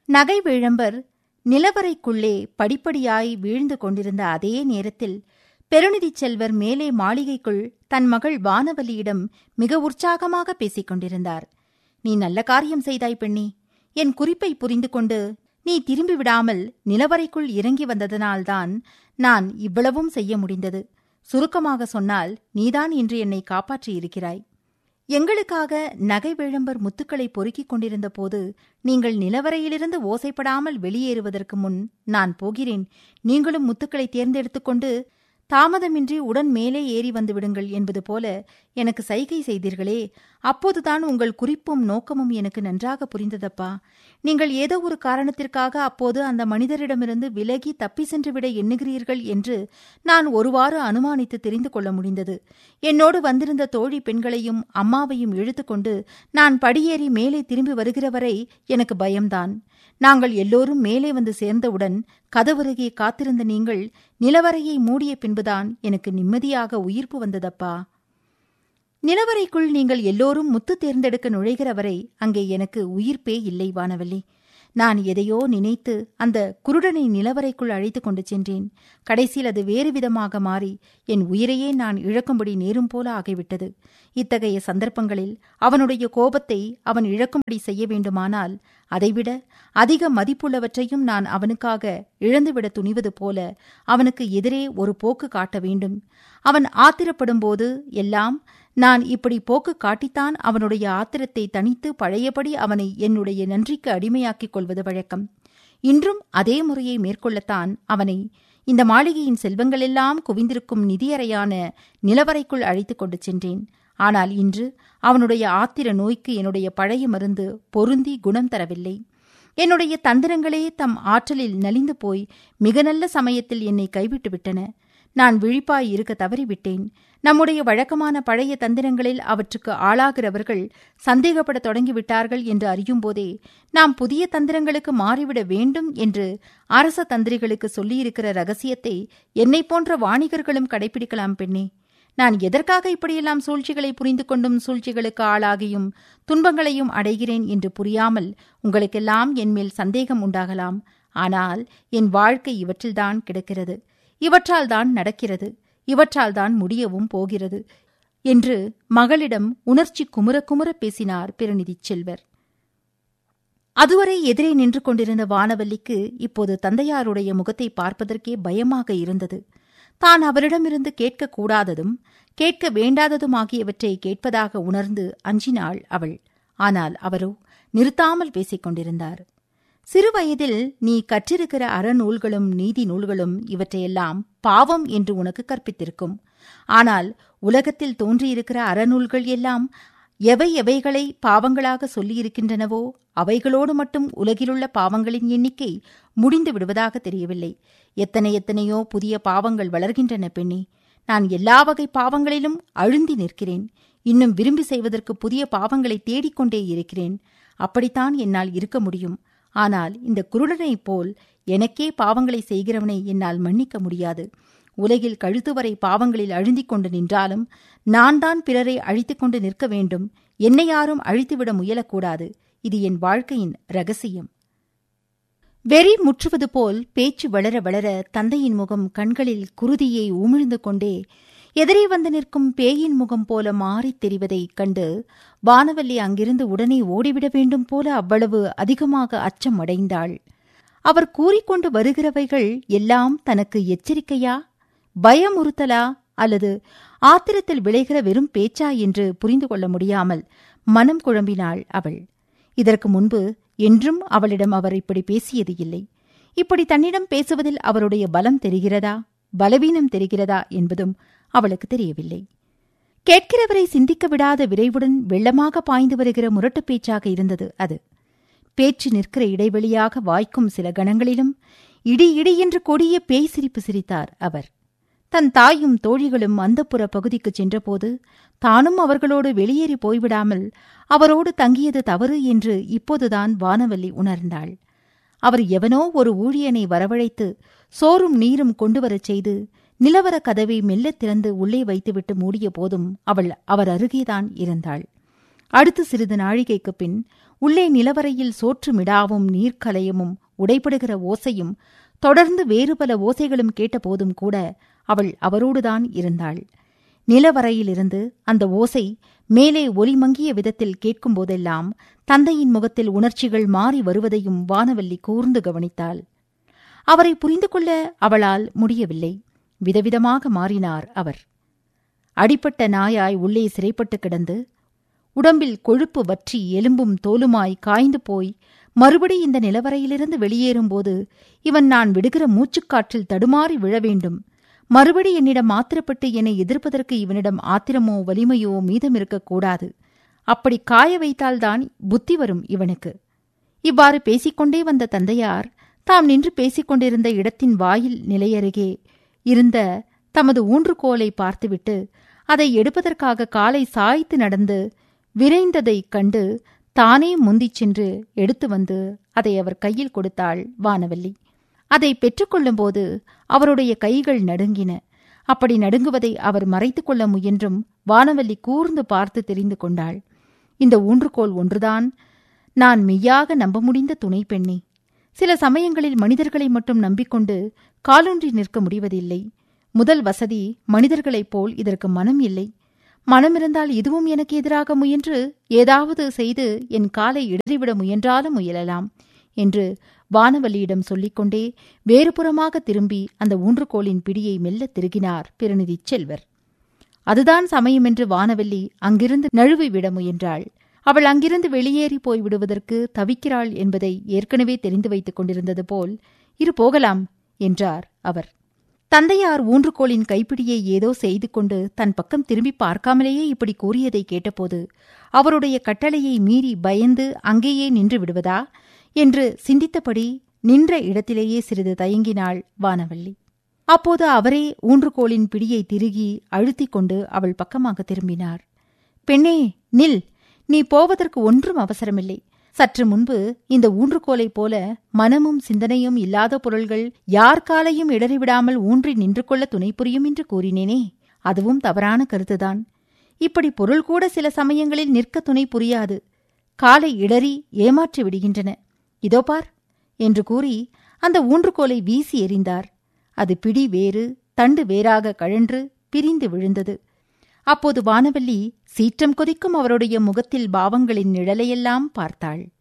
நகை விழம்பர் நிலவரைக்குள்ளே படிப்படியாய் வீழ்ந்து கொண்டிருந்த அதே நேரத்தில் பெருநிதிச் செல்வர் மேலே மாளிகைக்குள் தன் மகள் வானவல்லியிடம் மிக உற்சாகமாக பேசிக் கொண்டிருந்தார் நீ நல்ல காரியம் செய்தாய் பெண்ணே என் குறிப்பை புரிந்து கொண்டு நீ திரும்பி விடாமல் நிலவரைக்குள் இறங்கி வந்ததனால்தான் நான் இவ்வளவும் செய்ய முடிந்தது சுருக்கமாக சொன்னால் நீதான் இன்று என்னை காப்பாற்றியிருக்கிறாய் எங்களுக்காக நகை விளம்பர் முத்துக்களை பொறுக்கிக் கொண்டிருந்த போது நீங்கள் நிலவரையிலிருந்து ஓசைப்படாமல் வெளியேறுவதற்கு முன் நான் போகிறேன் நீங்களும் முத்துக்களை தேர்ந்தெடுத்துக்கொண்டு தாமதமின்றி உடன் மேலே ஏறி வந்து விடுங்கள் என்பது போல எனக்கு சைகை செய்தீர்களே அப்போதுதான் உங்கள் குறிப்பும் நோக்கமும் எனக்கு நன்றாக புரிந்ததப்பா நீங்கள் ஏதோ ஒரு காரணத்திற்காக அப்போது அந்த மனிதரிடமிருந்து விலகி தப்பி சென்று விட எண்ணுகிறீர்கள் என்று நான் ஒருவாறு அனுமானித்து தெரிந்து கொள்ள முடிந்தது என்னோடு வந்திருந்த தோழி பெண்களையும் அம்மாவையும் இழுத்துக்கொண்டு நான் படியேறி மேலே திரும்பி வருகிற வரை எனக்கு பயம்தான் நாங்கள் எல்லோரும் மேலே வந்து சேர்ந்தவுடன் கதவருகே காத்திருந்த நீங்கள் நிலவரையை மூடிய பின்புதான் எனக்கு நிம்மதியாக உயிர்ப்பு வந்ததப்பா நிலவரைக்குள் நீங்கள் எல்லோரும் முத்து தேர்ந்தெடுக்க நுழைகிற வரை அங்கே எனக்கு உயிர்ப்பே இல்லை வானவல்லி நான் எதையோ நினைத்து அந்த குருடனை நிலவரைக்குள் அழைத்துக் கொண்டு சென்றேன் கடைசியில் அது வேறு விதமாக மாறி என் உயிரையே நான் இழக்கும்படி நேரும் போல ஆகிவிட்டது இத்தகைய சந்தர்ப்பங்களில் அவனுடைய கோபத்தை அவன் இழக்கும்படி செய்ய வேண்டுமானால் அதைவிட அதிக மதிப்புள்ளவற்றையும் நான் அவனுக்காக இழந்துவிட துணிவது போல அவனுக்கு எதிரே ஒரு போக்கு காட்ட வேண்டும் அவன் ஆத்திரப்படும்போது எல்லாம் நான் இப்படி போக்கு காட்டித்தான் அவனுடைய ஆத்திரத்தை தணித்து பழையபடி அவனை என்னுடைய நன்றிக்கு அடிமையாக்கிக் கொள்வது வழக்கம் இன்றும் அதே முறையை மேற்கொள்ளத்தான் அவனை இந்த மாளிகையின் செல்வங்களெல்லாம் குவிந்திருக்கும் நிதியறையான நிலவரைக்குள் அழைத்துக் கொண்டு சென்றேன் ஆனால் இன்று அவனுடைய ஆத்திர நோய்க்கு என்னுடைய பழைய மருந்து பொருந்தி குணம் தரவில்லை என்னுடைய தந்திரங்களே தம் ஆற்றலில் நலிந்து போய் மிக நல்ல சமயத்தில் என்னை கைவிட்டு விட்டன நான் விழிப்பாய் இருக்க தவறிவிட்டேன் நம்முடைய வழக்கமான பழைய தந்திரங்களில் அவற்றுக்கு ஆளாகிறவர்கள் சந்தேகப்பட தொடங்கிவிட்டார்கள் என்று அறியும்போதே நாம் புதிய தந்திரங்களுக்கு மாறிவிட வேண்டும் என்று அரச தந்திரிகளுக்கு சொல்லியிருக்கிற ரகசியத்தை என்னை போன்ற வாணிகர்களும் கடைபிடிக்கலாம் பெண்ணே நான் எதற்காக இப்படியெல்லாம் சூழ்ச்சிகளை புரிந்து கொண்டும் சூழ்ச்சிகளுக்கு ஆளாகியும் துன்பங்களையும் அடைகிறேன் என்று புரியாமல் உங்களுக்கெல்லாம் என்மேல் சந்தேகம் உண்டாகலாம் ஆனால் என் வாழ்க்கை இவற்றில்தான் கிடக்கிறது இவற்றால் தான் நடக்கிறது இவற்றால் தான் முடியவும் போகிறது என்று மகளிடம் உணர்ச்சி குமுற குமுற பேசினார் பெருநிதிச் செல்வர் அதுவரை எதிரே நின்று கொண்டிருந்த வானவல்லிக்கு இப்போது தந்தையாருடைய முகத்தை பார்ப்பதற்கே பயமாக இருந்தது தான் அவரிடமிருந்து கேட்கக்கூடாததும் கேட்க வேண்டாததுமாகியவற்றை கேட்பதாக உணர்ந்து அஞ்சினாள் அவள் ஆனால் அவரோ நிறுத்தாமல் பேசிக் கொண்டிருந்தார் சிறுவயதில் நீ கற்றிருக்கிற அறநூல்களும் நீதி நூல்களும் இவற்றையெல்லாம் பாவம் என்று உனக்கு கற்பித்திருக்கும் ஆனால் உலகத்தில் தோன்றியிருக்கிற அறநூல்கள் எல்லாம் எவை எவைகளை பாவங்களாக சொல்லியிருக்கின்றனவோ அவைகளோடு மட்டும் உலகிலுள்ள பாவங்களின் எண்ணிக்கை முடிந்து விடுவதாக தெரியவில்லை எத்தனை எத்தனையோ புதிய பாவங்கள் வளர்கின்றன பெண்ணே நான் எல்லா வகை பாவங்களிலும் அழுந்தி நிற்கிறேன் இன்னும் விரும்பி செய்வதற்கு புதிய பாவங்களை தேடிக்கொண்டே இருக்கிறேன் அப்படித்தான் என்னால் இருக்க முடியும் ஆனால் இந்த குருடனைப் போல் எனக்கே பாவங்களை செய்கிறவனை என்னால் மன்னிக்க முடியாது உலகில் கழுத்து வரை பாவங்களில் அழுந்திக் கொண்டு நின்றாலும் நான் தான் பிறரை அழித்துக் கொண்டு நிற்க வேண்டும் என்னை யாரும் அழித்துவிட முயலக்கூடாது இது என் வாழ்க்கையின் ரகசியம் வெறி முற்றுவது போல் பேச்சு வளர வளர தந்தையின் முகம் கண்களில் குருதியை உமிழ்ந்து கொண்டே எதிரே வந்து நிற்கும் பேயின் முகம் போல மாறித் தெரிவதைக் கண்டு வானவல்லி அங்கிருந்து உடனே ஓடிவிட வேண்டும் போல அவ்வளவு அதிகமாக அச்சம் அடைந்தாள் அவர் கூறிக்கொண்டு வருகிறவைகள் எல்லாம் தனக்கு எச்சரிக்கையா பயமுறுத்தலா அல்லது ஆத்திரத்தில் விளைகிற வெறும் பேச்சா என்று புரிந்து கொள்ள முடியாமல் மனம் குழம்பினாள் அவள் இதற்கு முன்பு என்றும் அவளிடம் அவர் இப்படி பேசியது இல்லை இப்படி தன்னிடம் பேசுவதில் அவருடைய பலம் தெரிகிறதா பலவீனம் தெரிகிறதா என்பதும் அவளுக்கு தெரியவில்லை கேட்கிறவரை சிந்திக்க விடாத விரைவுடன் வெள்ளமாக பாய்ந்து வருகிற முரட்டுப் பேச்சாக இருந்தது அது பேச்சு நிற்கிற இடைவெளியாக வாய்க்கும் சில கணங்களிலும் இடி இடி என்று கொடிய பேய் சிரிப்பு சிரித்தார் அவர் தன் தாயும் தோழிகளும் அந்தப்புற பகுதிக்குச் சென்றபோது தானும் அவர்களோடு வெளியேறி போய்விடாமல் அவரோடு தங்கியது தவறு என்று இப்போதுதான் வானவல்லி உணர்ந்தாள் அவர் எவனோ ஒரு ஊழியனை வரவழைத்து சோறும் நீரும் கொண்டு வரச் செய்து நிலவர கதவை மெல்லத் திறந்து உள்ளே வைத்துவிட்டு மூடிய போதும் அவள் அவர் அருகேதான் இருந்தாள் அடுத்து சிறிது நாழிகைக்குப் பின் உள்ளே நிலவரையில் சோற்று மிடாவும் நீர்க்கலையமும் உடைபடுகிற ஓசையும் தொடர்ந்து வேறு பல ஓசைகளும் கேட்டபோதும் கூட அவள் அவரோடுதான் இருந்தாள் நிலவரையிலிருந்து அந்த ஓசை மேலே ஒலிமங்கிய விதத்தில் கேட்கும்போதெல்லாம் தந்தையின் முகத்தில் உணர்ச்சிகள் மாறி வருவதையும் வானவல்லி கூர்ந்து கவனித்தாள் அவரை புரிந்து கொள்ள அவளால் முடியவில்லை விதவிதமாக மாறினார் அவர் அடிப்பட்ட நாயாய் உள்ளே சிறைப்பட்டு கிடந்து உடம்பில் கொழுப்பு வற்றி எலும்பும் தோலுமாய் காய்ந்து போய் மறுபடி இந்த நிலவரையிலிருந்து வெளியேறும்போது இவன் நான் விடுகிற மூச்சுக்காற்றில் தடுமாறி விழ வேண்டும் மறுபடி என்னிடம் ஆத்திரப்பட்டு என்னை எதிர்ப்பதற்கு இவனிடம் ஆத்திரமோ வலிமையோ மீதம் இருக்கக்கூடாது அப்படி காய வைத்தால்தான் புத்தி வரும் இவனுக்கு இவ்வாறு பேசிக்கொண்டே வந்த தந்தையார் தாம் நின்று பேசிக் கொண்டிருந்த இடத்தின் வாயில் நிலையருகே இருந்த தமது ஊன்றுகோலை பார்த்துவிட்டு அதை எடுப்பதற்காக காலை சாய்த்து நடந்து விரைந்ததைக் கண்டு தானே முந்திச் சென்று எடுத்து வந்து அதை அவர் கையில் கொடுத்தாள் வானவல்லி அதை பெற்றுக்கொள்ளும்போது அவருடைய கைகள் நடுங்கின அப்படி நடுங்குவதை அவர் மறைத்துக் கொள்ள முயன்றும் வானவல்லி கூர்ந்து பார்த்து தெரிந்து கொண்டாள் இந்த ஊன்றுகோல் ஒன்றுதான் நான் மெய்யாக நம்ப முடிந்த துணை பெண்ணே சில சமயங்களில் மனிதர்களை மட்டும் நம்பிக்கொண்டு காலூன்றி நிற்க முடிவதில்லை முதல் வசதி மனிதர்களைப் போல் இதற்கு மனம் இல்லை மனமிருந்தால் இதுவும் எனக்கு எதிராக முயன்று ஏதாவது செய்து என் காலை இடறிவிட முயன்றாலும் முயலலாம் என்று வானவல்லியிடம் சொல்லிக்கொண்டே வேறுபுறமாக திரும்பி அந்த ஊன்றுகோலின் பிடியை மெல்ல திருகினார் பெருநிதிச் செல்வர் அதுதான் சமயமென்று வானவல்லி அங்கிருந்து நழுவி விட முயன்றாள் அவள் அங்கிருந்து வெளியேறி போய் விடுவதற்கு தவிக்கிறாள் என்பதை ஏற்கனவே தெரிந்து வைத்துக் கொண்டிருந்தது போல் இரு போகலாம் என்றார் அவர் தந்தையார் ஊன்றுகோலின் கைப்பிடியை ஏதோ செய்து கொண்டு தன் பக்கம் திரும்பி பார்க்காமலேயே இப்படி கூறியதை கேட்டபோது அவருடைய கட்டளையை மீறி பயந்து அங்கேயே நின்று விடுவதா என்று சிந்தித்தபடி நின்ற இடத்திலேயே சிறிது தயங்கினாள் வானவல்லி அப்போது அவரே ஊன்றுகோலின் பிடியை திருகி அழுத்திக் கொண்டு அவள் பக்கமாக திரும்பினார் பெண்ணே நில் நீ போவதற்கு ஒன்றும் அவசரமில்லை சற்று முன்பு இந்த ஊன்றுகோலைப் போல மனமும் சிந்தனையும் இல்லாத பொருள்கள் யார் காலையும் இடறிவிடாமல் ஊன்றி நின்று கொள்ள துணை புரியும் என்று கூறினேனே அதுவும் தவறான கருத்துதான் இப்படி பொருள் கூட சில சமயங்களில் நிற்க துணை புரியாது காலை இடறி ஏமாற்றி விடுகின்றன இதோ பார் என்று கூறி அந்த ஊன்றுகோலை வீசி எறிந்தார் அது பிடி வேறு தண்டு வேறாக கழன்று பிரிந்து விழுந்தது அப்போது வானவல்லி சீற்றம் கொதிக்கும் அவருடைய முகத்தில் பாவங்களின் நிழலையெல்லாம் பார்த்தாள்